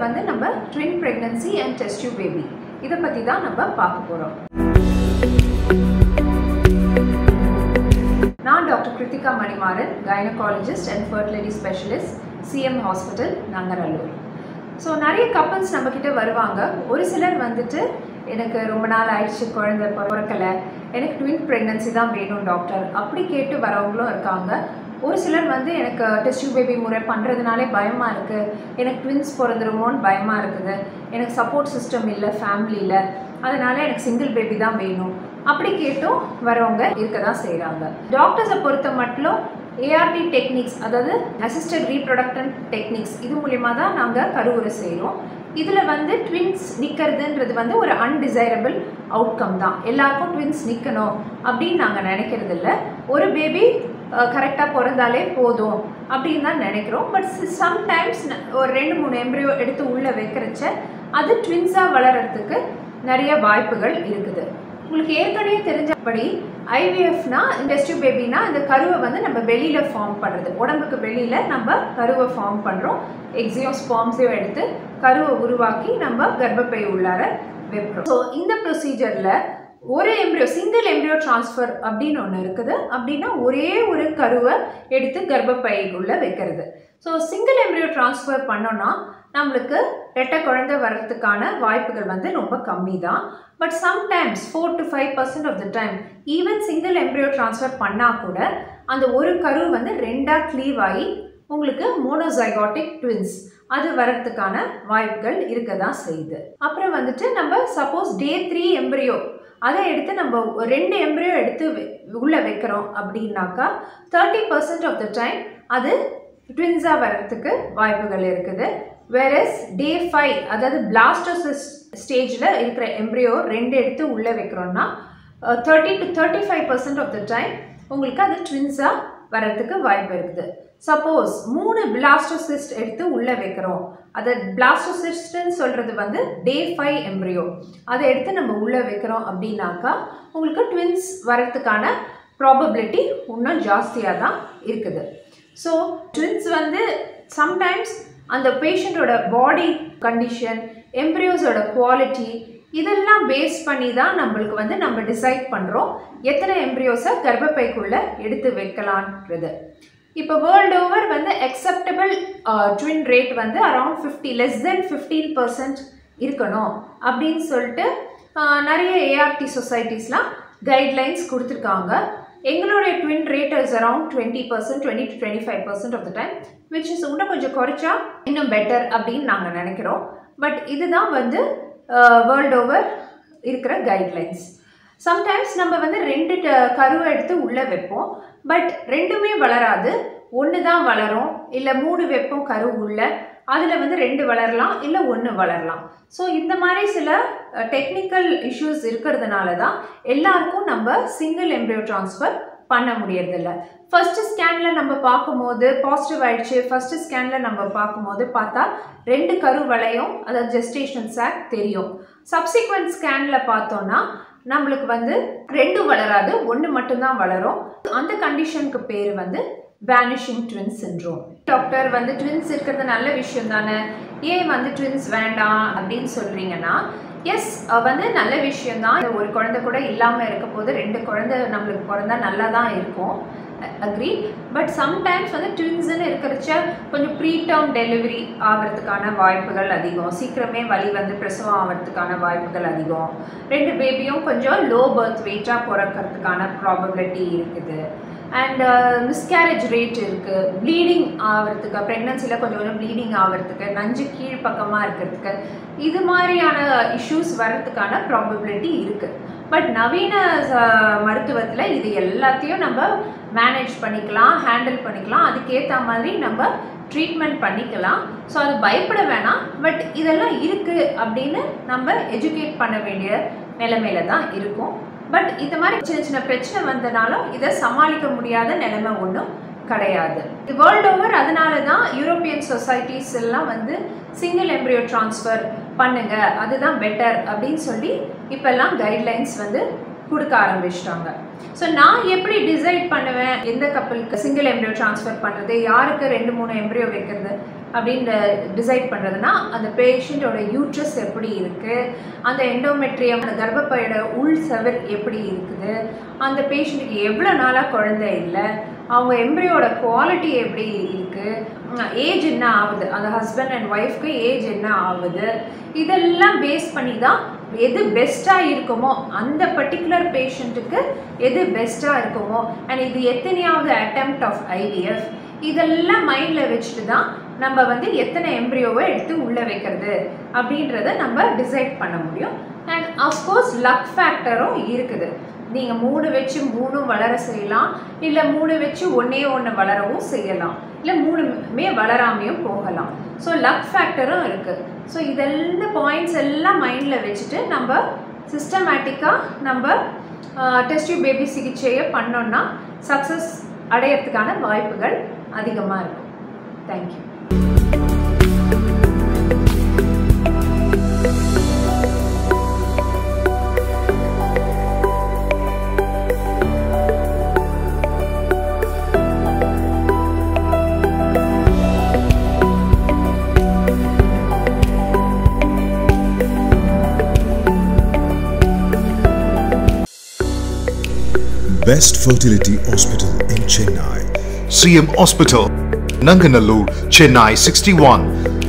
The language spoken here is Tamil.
வந்து நம்ம twin pregnancy and test tube baby இதை பற்றி தான் நம்ம பார்க்க போகிறோம் நான் doctor Kiruthika Manimaran gynaecologist and fertility specialist CM hospital Nanganallur so நிறைய கப்பல்ஸ் நம்மக்கிட்ட வருவாங்க ஒரு சிலர் வந்துட்டு எனக்கு ரொம்ப நாள் ஆயிடுச்சு குழந்தை பிறக்கலை எனக்கு ட்வின் ப்ரெக்னன்சி தான் வேணும் டாக்டர் அப்படி கேட்டு வரவங்களும் இருக்காங்க ஒரு சிலர் வந்து எனக்கு டெஸ்ட் பேபி முறை பண்ணுறதுனாலே பயமாக இருக்குது எனக்கு ட்வின்ஸ் பிறந்துருமோன்னு பயமாக இருக்குது எனக்கு சப்போர்ட் சிஸ்டம் இல்லை ஃபேமிலியில் அதனால் எனக்கு சிங்கிள் பேபி தான் வேணும் அப்படி கேட்டும் வரவங்க இருக்க தான் செய்கிறாங்க டாக்டர்ஸை பொறுத்த மட்டும் ஏஆர்டி டெக்னிக்ஸ் அதாவது அசிஸ்டட் ரீப்ரொடக்டன் டெக்னிக்ஸ் இது மூலிமா தான் நாங்கள் கருவுரை செய்கிறோம் இதில் வந்து ட்வின்ஸ் நிற்கிறதுன்றது வந்து ஒரு அன்டிசைரபிள் அவுட்கம் தான் எல்லாருக்கும் ட்வின்ஸ் நிற்கணும் அப்படின்னு நாங்கள் நினைக்கிறது இல்லை ஒரு பேபி கரெக்டாக பிறந்தாலே போதும் அப்படின்னு தான் நினைக்கிறோம் பட் சம்டைம்ஸ் ஒரு ரெண்டு மூணு எம்ப்ரியோ எடுத்து உள்ளே வைக்கிறச்ச அது ட்வின்ஸாக வளர்கிறதுக்கு நிறைய வாய்ப்புகள் இருக்குது உங்களுக்கு ஏற்கனவே தெரிஞ்சபடி ஐவிஎஃப்னா டெஸ்ட் பேபினா இந்த கருவை வந்து நம்ம வெளியில் ஃபார்ம் பண்ணுறது உடம்புக்கு வெளியில் நம்ம கருவை ஃபார்ம் பண்ணுறோம் எக்ஸியும் ஸ்பாம்ஸையும் எடுத்து கருவை உருவாக்கி நம்ம கர்ப்பப்பை உள்ளார வைக்கிறோம் ஸோ இந்த ப்ரொசீஜரில் ஒரு எம்ப்ரியோ சிங்கிள் எம்ப்ரியோ ட்ரான்ஸ்ஃபர் அப்படின்னு ஒன்று இருக்குது அப்படின்னா ஒரே ஒரு கருவை எடுத்து கர்ப்பப்பைக்குள்ளே வைக்கிறது ஸோ சிங்கிள் எம்ப்ரியோ ட்ரான்ஸ்ஃபர் பண்ணோன்னா நம்மளுக்கு ரெட்டை குழந்தை வர்றதுக்கான வாய்ப்புகள் வந்து ரொம்ப கம்மி தான் but sometimes four to five percent of the time even single embryo transfer பண்ணால் கூட அந்த ஒரு கரு வந்து ரெண்டாக க்ளீவ் ஆகி உங்களுக்கு மோனோசைகாட்டிக் ட்வின்ஸ் அது வர்றதுக்கான வாய்ப்புகள் இருக்க தான் செய்யுது அப்புறம் வந்துட்டு நம்ம சப்போஸ் டே த்ரீ எம்ப்ரியோ அதை எடுத்து நம்ம ரெண்டு எம்ப்ரியோ எடுத்து உள்ளே வைக்கிறோம் அப்படின்னாக்கா thirty percent of the time அது ட்வின்ஸாக வர்றதுக்கு வாய்ப்புகள் இருக்குது வேறஸ் டே ஃபைவ் அதாவது பிளாஸ்டோசிஸ் ஸ்டேஜில் இருக்கிற எம்ப்ரியோ ரெண்டு எடுத்து உள்ளே வைக்கிறோன்னா thirty to thirty five percent of the time உங்களுக்கு அது ட்வின்ஸாக வர்றதுக்கு வாய்ப்பு இருக்குது சப்போஸ் மூணு பிளாஸ்டோசிஸ்ட் எடுத்து உள்ளே வைக்கிறோம் அதை பிளாஸ்டோசிஸ்ட்னு சொல்கிறது வந்து டே ஃபைவ் எம்ப்ரியோ அதை எடுத்து நம்ம உள்ளே வைக்கிறோம் அப்படின்னாக்கா உங்களுக்கு ட்வின்ஸ் வர்றதுக்கான ப்ராபபிலிட்டி இன்னும் ஜாஸ்தியாக தான் இருக்குது ஸோ ட்வின்ஸ் வந்து சம்டைம்ஸ் அந்த பேஷண்ட்டோட பாடி கண்டிஷன் எம்ப்ரியோஸோட குவாலிட்டி இதெல்லாம் பேஸ் பண்ணி தான் நம்மளுக்கு வந்து நம்ம டிசைட் பண்ணுறோம் எத்தனை எம்ப்ரியோஸை கர்ப்பப்பைக்குள்ளே எடுத்து வைக்கலான்றது இப்போ வேர்ல்டு ஓவர் வந்து அக்செப்டபிள் ட்வின் ரேட் வந்து around fifty less then fifteen percent இருக்கணும் அப்படின்னு சொல்லிட்டு நிறைய ஏஆர்டி சொசைட்டிஸ்லாம் கைட்லைன்ஸ் கொடுத்துருக்காங்க எங்களுடைய twin rate is around twenty percent twenty to twenty five percent of the time which is இன்னும் கொஞ்சம் குறைச்சா இன்னும் பெட்டர் அப்படின்னு நாங்கள் நினைக்கிறோம் பட் இதுதான் வந்து வேர்ல்டு ஓவர் இருக்கிற கைட்லைன்ஸ் சம்டைம்ஸ் நம்ம வந்து ரெண்டு கருவை எடுத்து உள்ளே வைப்போம் பட் ரெண்டுமே வளராது ஒன்று தான் வளரும் இல்லை மூணு வைப்போம் கரு உள்ள அதில் வந்து ரெண்டு வளரலாம் இல்லை ஒன்று வளரலாம் ஸோ இந்த மாதிரி சில டெக்னிக்கல் இஷ்யூஸ் இருக்கிறதுனால தான் எல்லாருக்கும் நம்ம சிங்கிள் எம்ப்ரியோ ட்ரான்ஸ்ஃபர் பண்ண முடியறதில்ல ஃபஸ்ட்டு ஸ்கேனில் நம்ம பார்க்கும்போது பாசிட்டிவ் ஆயிடுச்சு ஃபஸ்ட்டு ஸ்கேனில் நம்ம பார்க்கும்போது பார்த்தா ரெண்டு கரு வளையும் அதாவது ஜெஸ்டேஷன் சாக் தெரியும் சப்சிக்வெண்ட் ஸ்கேனில் பார்த்தோன்னா நம்மளுக்கு வந்து ரெண்டும் வளராது ஒன்று மட்டும்தான் வளரும் அந்த கண்டிஷனுக்கு பேர் வந்து வேனிஷிங் ட்வின்ஸ் சின்ட்ரோம் டாக்டர் வந்து ட்வின்ஸ் இருக்கிறது நல்ல விஷயம் தானே ஏன் வந்து ட்வின்ஸ் வேண்டாம் அப்படின்னு சொல்கிறீங்கன்னா எஸ் வந்து நல்ல விஷயந்தான் ஒரு குழந்தை கூட இல்லாமல் இருக்க போது ரெண்டு குழந்தை நம்மளுக்கு பிறந்தா நல்லா தான் இருக்கும் அக்ரி பட் சம்டைம்ஸ் வந்து ட்வின்ஸ்னு இருக்கிறச்ச கொஞ்சம் ப்ரீ டேர்ம் டெலிவரி ஆகிறதுக்கான வாய்ப்புகள் அதிகம் சீக்கிரமே வலி வந்து பிரசவம் ஆகிறதுக்கான வாய்ப்புகள் அதிகம் ரெண்டு பேபியும் கொஞ்சம் லோ பர்த் வெயிட்டாக பிறக்கிறதுக்கான ப்ராபபிலிட்டி இருக்குது அண்ட் மிஸ்கேரேஜ் ரேட் இருக்குது ப்ளீடிங் ஆகிறதுக்கு ப்ரெக்னன்சியில் கொஞ்சம் கொஞ்சம் ப்ளீடிங் ஆகிறதுக்கு நஞ்சு கீழ்ப்பக்கமாக இருக்கிறதுக்கு இது மாதிரியான இஷ்யூஸ் வர்றதுக்கான ப்ராபபிலிட்டி இருக்குது பட் நவீன மருத்துவத்தில் இது எல்லாத்தையும் நம்ம மேனேஜ் பண்ணிக்கலாம் ஹேண்டில் பண்ணிக்கலாம் அதுக்கேற்ற மாதிரி நம்ம ட்ரீட்மெண்ட் பண்ணிக்கலாம் ஸோ அது பயப்பட வேணாம் பட் இதெல்லாம் இருக்குது அப்படின்னு நம்ம எஜுகேட் பண்ண வேண்டிய நிலைமையில தான் இருக்கும் பட் இந்த மாதிரி சின்ன சின்ன பிரச்சனை வந்தனாலும் இதை சமாளிக்க முடியாத நிலைமை ஒன்றும் கிடையாது இது வேர்ல்டு ஓவர் அதனால தான் யூரோப்பியன் சொசைட்டிஸ் எல்லாம் வந்து சிங்கிள் எம்ப்ரியோ ட்ரான்ஸ்ஃபர் பண்ணுங்க அதுதான் பெட்டர் அப்படின்னு சொல்லி இப்போல்லாம் கைட்லைன்ஸ் வந்து கொடுக்க ஆரம்பிச்சிட்டாங்க ஸோ நான் எப்படி டிசைட் பண்ணுவேன் எந்த கப்பலுக்கு சிங்கிள் எம்ப்ரியோ ட்ரான்ஸ்ஃபர் பண்ணுறது யாருக்கு ரெண்டு மூணு எம்ப்ரியோ வைக்கிறது அப்படின்னு டிசைட் பண்ணுறதுனா அந்த பேஷண்ட்டோட யூட்ரஸ் எப்படி இருக்குது அந்த எண்டோமெட்ரியம் அந்த கர்ப்பப்பையோட உள் செவர் எப்படி இருக்குது அந்த பேஷண்ட்டுக்கு எவ்வளோ நாளாக குழந்தை இல்லை அவங்க எம்ப்ரியோட குவாலிட்டி எப்படி இருக்குது ஏஜ் என்ன ஆகுது அந்த ஹஸ்பண்ட் அண்ட் ஒய்ஃப்க்கு ஏஜ் என்ன ஆகுது இதெல்லாம் பேஸ் பண்ணி தான் எது பெஸ்ட்டாக இருக்குமோ அந்த பர்டிகுலர் பேஷண்ட்டுக்கு எது பெஸ்ட்டாக இருக்குமோ அண்ட் இது எத்தனையாவது அட்டெம்ப்ட் ஆஃப் ஐவிஎஃப் இதெல்லாம் மைண்டில் வச்சுட்டு தான் நம்ம வந்து எத்தனை எம்ப்ரியோவை எடுத்து உள்ளே வைக்கிறது அப்படின்றத நம்ம டிசைட் பண்ண முடியும் அண்ட் அஃப்கோர்ஸ் லக் ஃபேக்டரும் இருக்குது நீங்கள் மூணு வச்சு மூணும் வளர செய்யலாம் இல்லை மூணு வச்சு ஒன்றே ஒன்று வளரவும் செய்யலாம் இல்லை மூணுமே வளராமையும் போகலாம் ஸோ லக் ஃபேக்டரும் இருக்குது ஸோ இதெல்லாம் பாயிண்ட்ஸ் எல்லாம் மைண்டில் வச்சுட்டு நம்ம சிஸ்டமேட்டிக்காக நம்ம டெஸ்டியூ பேபி சிகிச்சையை பண்ணோன்னா சக்ஸஸ் அடையிறதுக்கான வாய்ப்புகள் அதிகமாக இருக்கும் thank you Best Fertility Hospital in Chennai. CM Hospital, Nanganallur, Chennai 61.